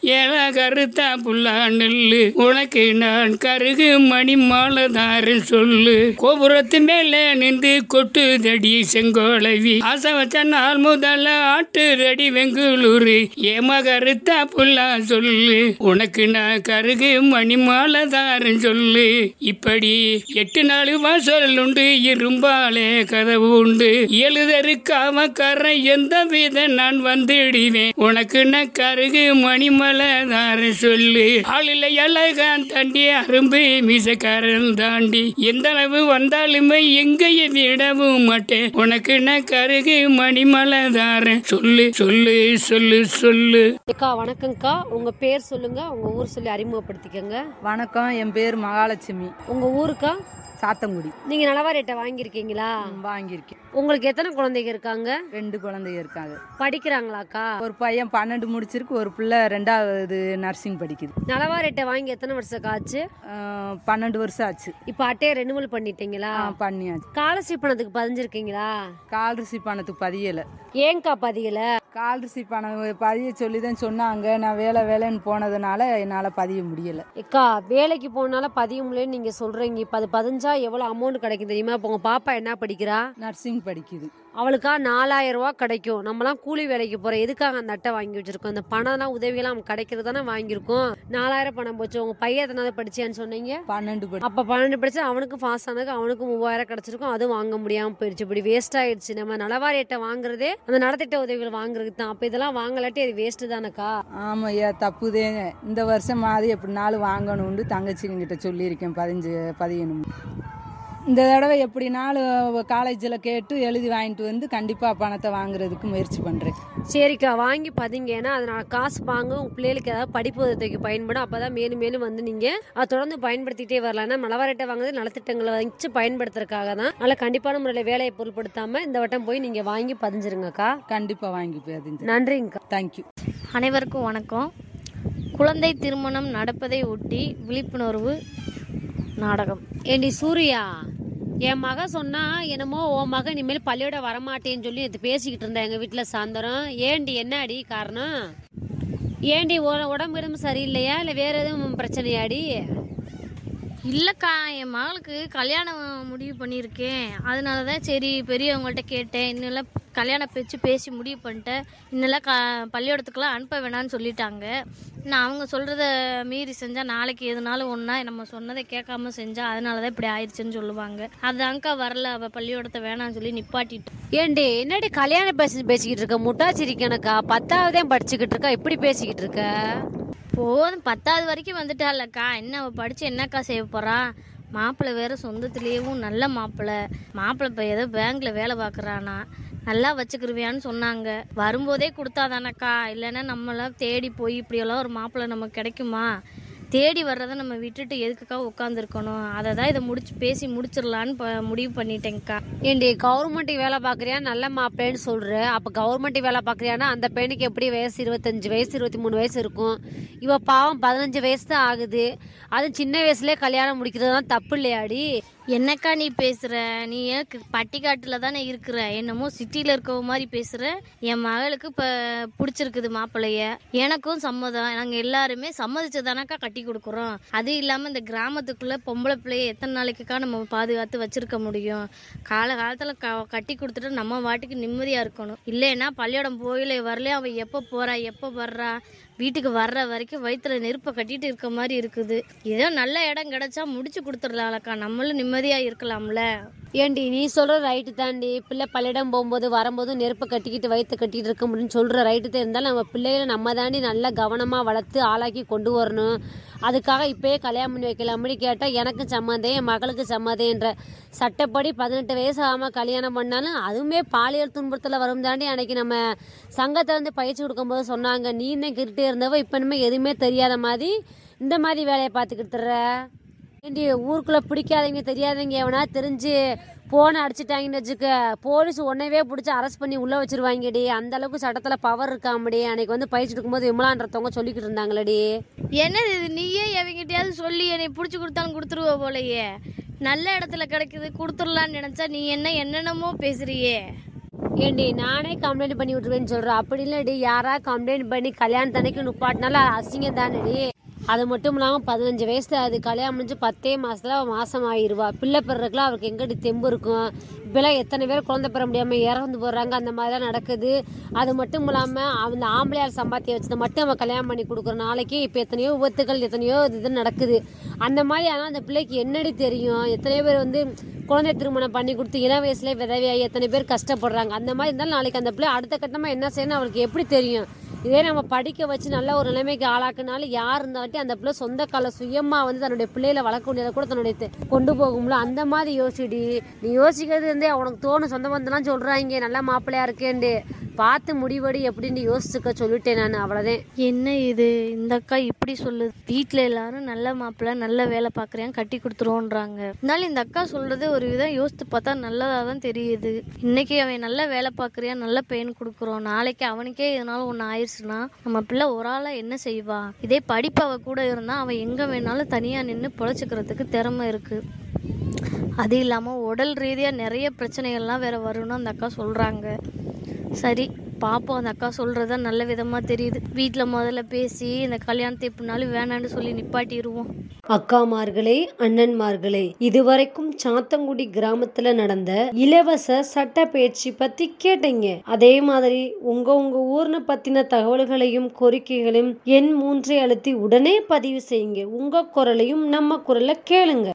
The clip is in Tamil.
ஏல கருத்தா புல்லா நெல்லு உனக்கு நான் கருகு மணி மாலதாரு சொல்லு கோபுரத்து மேல நின்று கொட்டு தடி செங்கோலவி ஆசை வச்ச நாள் முதல்ல ஆட்டு ரெடி வெங்குளூரு ஏமா கருத்தா புல்லா சொல்லு உனக்கு நான் கருகு மணி மாலதாரு சொல்லு இப்படி எட்டு நாள் வாசல் உண்டு இரும்பாலே கதவு உண்டு எழுதருக்காம கரை எந்த வித நான் வந்துடுவேன் உனக்கு நான் கருகு மணிமலதார சொல்லு ஆளில் அழகான் தாண்டி அரும்பு மீசக்காரன் தாண்டி எந்த அளவு வந்தாலுமே எங்கேயும் விடவும் மாட்டேன் உனக்கு நான் கருகு மணிமலதாரன் சொல்லு சொல்லு சொல்லு சொல்லு அக்கா வணக்கம்க்கா உங்க பேர் சொல்லுங்க உங்க ஊர் சொல்லி அறிமுகப்படுத்திக்கங்க வணக்கம் என் பேர் மகாலட்சுமி உங்க ஊருக்கா சாத்தங்குடி நீங்க நலவாரியட்டை வாங்கியிருக்கீங்களா ம், வாங்கியிருக்கேன் உங்களுக்கு எத்தனை குழந்தைங்க இருக்காங்க ரெண்டு குழந்தைங்க இருக்காங்க படிக்கிறாங்களாக்கா ஒரு பையன் பன்னெண்டு முடிச்சிருக்கு ஒரு பிள்ளை ரெண்டாவது நர்சிங் படிக்குது நலவாரியட்டை வாங்கி எத்தனை வருஷம் ஆச்சு அஹ், பன்னெண்டு வருஷம் ஆச்சு இப்ப அட்டையை ரெனுவல் பண்ணிட்டீங்களா ஆ, பண்ணியாச்சு காலசி பணத்துக்கு பதிஞ்சிருக்கீங்களா கால்ரிசி பணத்துக்கு பதியலை ஏங்கா பதியல கால்ரிசி பணம் பதிய சொல்லி தான் சொன்னாங்க நான் வேலை வேலைன்னு போனதுனால என்னால் பதிய முடியலை அக்கா வேலைக்கு போனால பதிய முடியலன்னு நீங்க சொல்றீங்க இப்ப அது பதிஞ்சா எவ்வளவு அமௌண்ட் கிடைக்கும் தெரியுமா இப்ப உங்க பாப்பா என்ன படிக்கிறா நர்சிங் படிக்குது அவளுக்கா நாலாயிரம் ரூபாய் கிடைக்கும் நம்மலாம் கூலி வேலைக்கு போறோம் எதுக்காக அந்த அட்டை வாங்கி வச்சிருக்கோம் இந்த பணம்லாம் உதவியெல்லாம் நமக்கு கிடைக்கிறது தானே வாங்கியிருக்கோம் நாலாயிரம் பணம் போச்சு உங்க பையன் எத்தனாவது படிச்சேன்னு சொன்னீங்க பன்னெண்டு படி அப்ப பன்னெண்டு படிச்சா அவனுக்கு பாஸ் ஆனதுக்கு அவனுக்கு மூவாயிரம் கிடைச்சிருக்கும் அதுவும் வாங்க முடியாம போயிடுச்சு இப்படி வேஸ்ட் ஆயிடுச்சு நம்ம நலவாரி அட்டை வாங்குறதே அந்த நலத்திட்ட உதவிகள் வாங்குறதுக்கு தான் அப்ப இதெல்லாம் வாங்கலாட்டி அது வேஸ்ட் தானக்கா ஆமாம் ஐயா தப்புதே இந்த வருஷம் மாதிரி எப்படினாலும் வாங்கணும்னு தங்கச்சிங்கிட்ட சொல்லியிருக்கேன் பதிஞ்சு பதியணும் இந்த தடவை எப்படினாலும் காலேஜில் கேட்டு எழுதி வாங்கிட்டு வந்து கண்டிப்பாக பணத்தை வாங்குறதுக்கு முயற்சி பண்ணுறேன் சரிக்கா வாங்கி பதிங்க ஏன்னா அதனால காசு வாங்க உங்க பிள்ளைகளுக்கு ஏதாவது படிப்பு உதவிக்கு பயன்படும் அப்பதான் மேலும் மேலும் வந்து நீங்க அதை தொடர்ந்து பயன்படுத்திட்டே வரலாம் ஏன்னா மலவாரட்டை வாங்குறது நலத்திட்டங்களை வச்சு பயன்படுத்துறதுக்காக தான் அதனால கண்டிப்பான முறையில் வேலையை பொருட்படுத்தாம இந்த வட்டம் போய் நீங்க வாங்கி பதிஞ்சிருங்கக்கா கண்டிப்பாக வாங்கி பதிஞ்சு நன்றிங்கக்கா தேங்க்யூ அனைவருக்கும் வணக்கம் குழந்தை திருமணம் நடப்பதை ஒட்டி விழிப்புணர்வு நாடகம் ஏண்டி சூர்யா என் மக சொன்னா என்னமோ உன் மகன் இனிமேல் பள்ளியோட வரமாட்டேன்னு சொல்லி இது பேசிக்கிட்டு இருந்தா எங்க வீட்டுல சாயந்தரம் ஏண்டி என்ன அடி காரணம் ஏண்டி உ- உடம்பு எதுவும் சரியில்லையா இல்ல வேற எதுவும் பிரச்சனையாடி இல்லைக்கா என் மகளுக்கு கல்யாணம் முடிவு பண்ணியிருக்கேன் அதனால தான் சரி பெரியவங்கள்ட்ட கேட்டேன் இன்னெல்லாம் கல்யாண பேச்சு பேசி முடிவு பண்ணிட்டேன் இன்னெல்லாம் க பள்ளிக்கூடத்துக்கெல்லாம் அனுப்ப வேணாம்னு சொல்லிட்டாங்க நான் அவங்க சொல்கிறத மீறி செஞ்சால் நாளைக்கு எதுனாலும் ஒன்றா நம்ம சொன்னதை கேட்காம செஞ்சா அதனால தான் இப்படி ஆயிடுச்சுன்னு சொல்லுவாங்க அதான்க்கா வரல அவள் பள்ளிக்கூடத்தை வேணாம்னு சொல்லி நிப்பாட்டிட்டு ஏண்டி என்னடி கல்யாணம் பேசி பேசிக்கிட்டு இருக்க முட்டாச்சிரிக்கனக்கா பத்தாவதே படிச்சுக்கிட்டு இருக்கா இப்படி பேசிக்கிட்டு இருக்க போதும் பத்தாவது வரைக்கும் வந்துட்டாலக்கா என்ன அவள் படித்து என்னக்கா செய்ய போகிறா மாப்பிள்ளை வேற சொந்தத்துலேயும் நல்ல மாப்பிள்ளை மாப்பிள்ளை இப்போ ஏதோ பேங்க்ல வேலை பார்க்குறானா நல்லா வச்சுக்கிருவியான்னு சொன்னாங்க வரும்போதே கொடுத்தாதானக்கா இல்லைன்னா நம்மளாம் தேடி போய் இப்படியெல்லாம் ஒரு மாப்பிள்ளை நமக்கு கிடைக்குமா தேடி வர்றதை நம்ம விட்டுட்டு எதுக்குக்கா உட்காந்துருக்கணும் அதை தான் இதை முடிச்சு பேசி முடிச்சிடலான்னு ப- முடிவு பண்ணிட்டேங்க்கா ஏண்டி கவர்மெண்ட் வேலை பாக்குறியா நல்ல மாப்பிள்ளைன்னு சொல்ற அப்ப கவர்மெண்ட் வேலை பாக்குறியானா அந்த பையனுக்கு எப்படி வயசு இருபத்தஞ்சு வயசு இருபத்தி மூணு வயசு இருக்கும் இவ பாவம் பதினஞ்சு வயசு தான் ஆகுது அதுவும் சின்ன வயசுலயே கல்யாணம் முடிக்கிறது தான் தப்பு இல்லையாடி என்னக்கா நீ பேசுற நீ ஏன் கு- பட்டிக்காட்டுல தானே இருக்கிற என்னமோ சிட்டில இருக்கவ மாதிரி பேசுற என் மகளுக்கு இப்ப பிடிச்சிருக்குது மாப்பிள்ளைய எனக்கும் சம்மதம் நாங்க எல்லாருமே சம்மதிச்சு தானக்கா கட்டி கொடுக்குறோம் அது இல்லாம இந்த கிராமத்துக்குள்ள பொம்பளை பிள்ளைய எத்தனை நாளைக்குக்கா நம்ம பாதுகாத்து வச்சிருக்க முடியும் கால காலத்துல க கட்டி கொடுத்துட்டு நம்ம வாட்டுக்கு நிம்மதியா இருக்கணும் இல்லைன்னா பள்ளியோடம் போயில வரலையே அவ எப்போ போறா எப்போ வர்றா வீட்டுக்கு வர்ற வரைக்கும் வயிற்றுல நெருப்பை கட்டிட்டு இருக்க மாதிரி இருக்குது ஏதோ நல்ல இடம் கிடைச்சா முடிச்சு கொடுத்துடலாம்லக்கா நம்மளும் நிம்மதியா இருக்கலாம்ல ஏண்டி நீ சொல்ற ரைட்டு தாண்டி பிள்ளை பள்ளியிடம் போகும்போது வரும்போது நெருப்பை கட்டிக்கிட்டு வயிற்று கட்டிட்டு இருக்க முடியும்னு சொல்ற ரைட்டு தான் இருந்தாலும் நம்ம பிள்ளைகளை நம்ம தாண்டி நல்லா கவனமா வளர்த்து ஆளாக்கி கொண்டு வரணும் அதுக்காக இப்பயே கல்யாணம் பண்ணி வைக்கலாம்னு கேட்டால் எனக்கும் சம்மந்தம் என் மகளுக்கு சம்மதம் என்ற சட்டப்படி பதினெட்டு வயசு ஆகாமல் கல்யாணம் பண்ணாலும் அதுவுமே பாலியல் துன்புறுத்தல வரும் தாண்டி அன்னைக்கு நம்ம சங்கத்துல இருந்து பயிற்சி கொடுக்கும்போது சொன்னாங்க நீ இன்னும் கிட்டே இருந்தவ இப்போ இனிமேல் எதுவுமே தெரியாத மாதிரி இந்த மாதிரி வேலையை பார்த்துக்கிட்டு தர்ற ஏண்டி ஊருக்குள்ள பிடிக்காதவங்க தெரியாதவங்க எவனா தெரிஞ்சு போனை அடிச்சிட்டாங்கன்னு வச்சுக்க போலீஸ் உடனே பிடிச்சி அரெஸ்ட் பண்ணி உள்ள வச்சிருவாங்கடி அந்த அளவுக்கு சட்டத்துல பவர் இருக்காமடி அன்னைக்கு வந்து பயிற்சி எடுக்கும்போது விமலான்றவங்க சொல்லிக்கிட்டு இருந்தாங்களடி என்னது இது நீயே எவங்கிட்டயாவது சொல்லி என்னை பிடிச்சி கொடுத்தாலும் கொடுத்துருவ போலயே நல்ல இடத்துல கிடைக்குது கொடுத்துடலான்னு நினைச்சா நீ என்ன என்னென்னமோ பேசுறியே ஏண்டி நானே கம்ப்ளைண்ட் பண்ணி விட்டுருவேன்னு சொல்கிறேன் அப்படி இல்லடி யாரா கம்ப்ளைண்ட் பண்ணி கல்யாணத்தன்னைக்கு நுப்பாட்டினாலும் அது அசிங்கம் தானடி அது மட்டும் இல்லாமல் பதினஞ்சு வயசுல அது கல்யாணம் முடிஞ்சு பத்தே மாசத்துல அவ மாசம் ஆயிருவா பிள்ளை பெறக்குலாம் அவருக்கு எங்கடி தெம்பு இருக்கும் இப்பெல்லாம் எத்தனை பேர் குழந்தை பெற முடியாமல் இறந்து போடுறாங்க அந்த மாதிரிலாம் நடக்குது அது மட்டும் இல்லாமல் அந்த ஆம்பளையார் சம்பாத்தியம் வச்சதை மட்டும் அவன் கல்யாணம் பண்ணி கொடுக்குற நாளைக்கு இப்போ எத்தனையோ விபத்துகள் எத்தனையோ இது நடக்குது அந்த மாதிரி ஆனால் அந்த பிள்ளைக்கு என்னடி தெரியும் எத்தனையோ பேர் வந்து குழந்தை திருமணம் பண்ணி கொடுத்து இளம் வயசுல விதவையாகி எத்தனை பேர் கஷ்டப்படுறாங்க அந்த மாதிரி இருந்தாலும் நாளைக்கு அந்த பிள்ளை அடுத்த கட்டமாக என்ன செய்யணும் அவளுக்கு எப்படி தெரியும் இதே நம்ம படிக்க வச்சு நல்ல ஒரு நிலைமைக்கு ஆளாக்குனாலும் யார் இருந்தாட்டி அந்த பிள்ளை சொந்த கால சுயமா வந்து தன்னுடைய பிள்ளைகளை வளர்க்க முடியாத கூட தன்னுடைய தெ- கொண்டு போகும்ல அந்த மாதிரி யோசிடி நீ யோசிக்கிறது வந்து உனக்கு தோணும் சொந்த பந்தெல்லாம் சொல்றாங்க நல்ல மாப்பிள்ளையா இருக்கேன்டு பார்த்து முடிவடி எப்படின்னு யோசிச்சுக்க சொல்லிட்டேன் நான் அவ்வளோதான் என்ன இது இந்த அக்கா இப்படி சொல்லுது வீட்டில் எல்லாரும் நல்ல மாப்பிள்ளை நல்ல வேலை பார்க்குறேன் கட்டி கொடுத்துருவோன்றாங்க இருந்தாலும் இந்த அக்கா சொல்றது ஒரு விதம் யோசித்து பார்த்தா நல்லதாக தான் தெரியுது இன்னைக்கு அவன் நல்ல வேலை பார்க்குறியா நல்ல பெயின் கொடுக்குறோம் நாளைக்கு அவனுக்கே இதனால ஒன்று ஆயிடுச்சுன்னா நம்ம பிள்ளை ஒரு ஆளாக என்ன செய்வா இதே படிப்பு அவ கூட இருந்தால் அவன் எங்கே வேணாலும் தனியாக நின்று பொழைச்சிக்கிறதுக்கு திறமை இருக்குது அது இல்லாமல் உடல் ரீதியாக நிறைய பிரச்சனைகள்லாம் வேற வரும்னு அந்த அக்கா சொல்கிறாங்க சரி பாப்போம் அந்த அக்கா சொல்கிறதா நல்ல விதமாக தெரியுது வீட்டில் முதல்ல பேசி இந்த கல்யாணத்தை எப்படினாலும் வேணான்னு சொல்லி நிப்பாட்டிடுவோம் அக்காமார்களே அண்ணன்மார்களே இதுவரைக்கும் சாத்தங்குடி கிராமத்துல நடந்த இலவச சட்ட பயிற்சி பத்தி கேட்டீங்க அதே மாதிரி உங்க உங்க ஊர்ன பத்தின தகவல்களையும் கோரிக்கைகளையும் எண் மூன்றை அழுத்தி உடனே பதிவு செய்யுங்க உங்க குரலையும் நம்ம குரலை கேளுங்க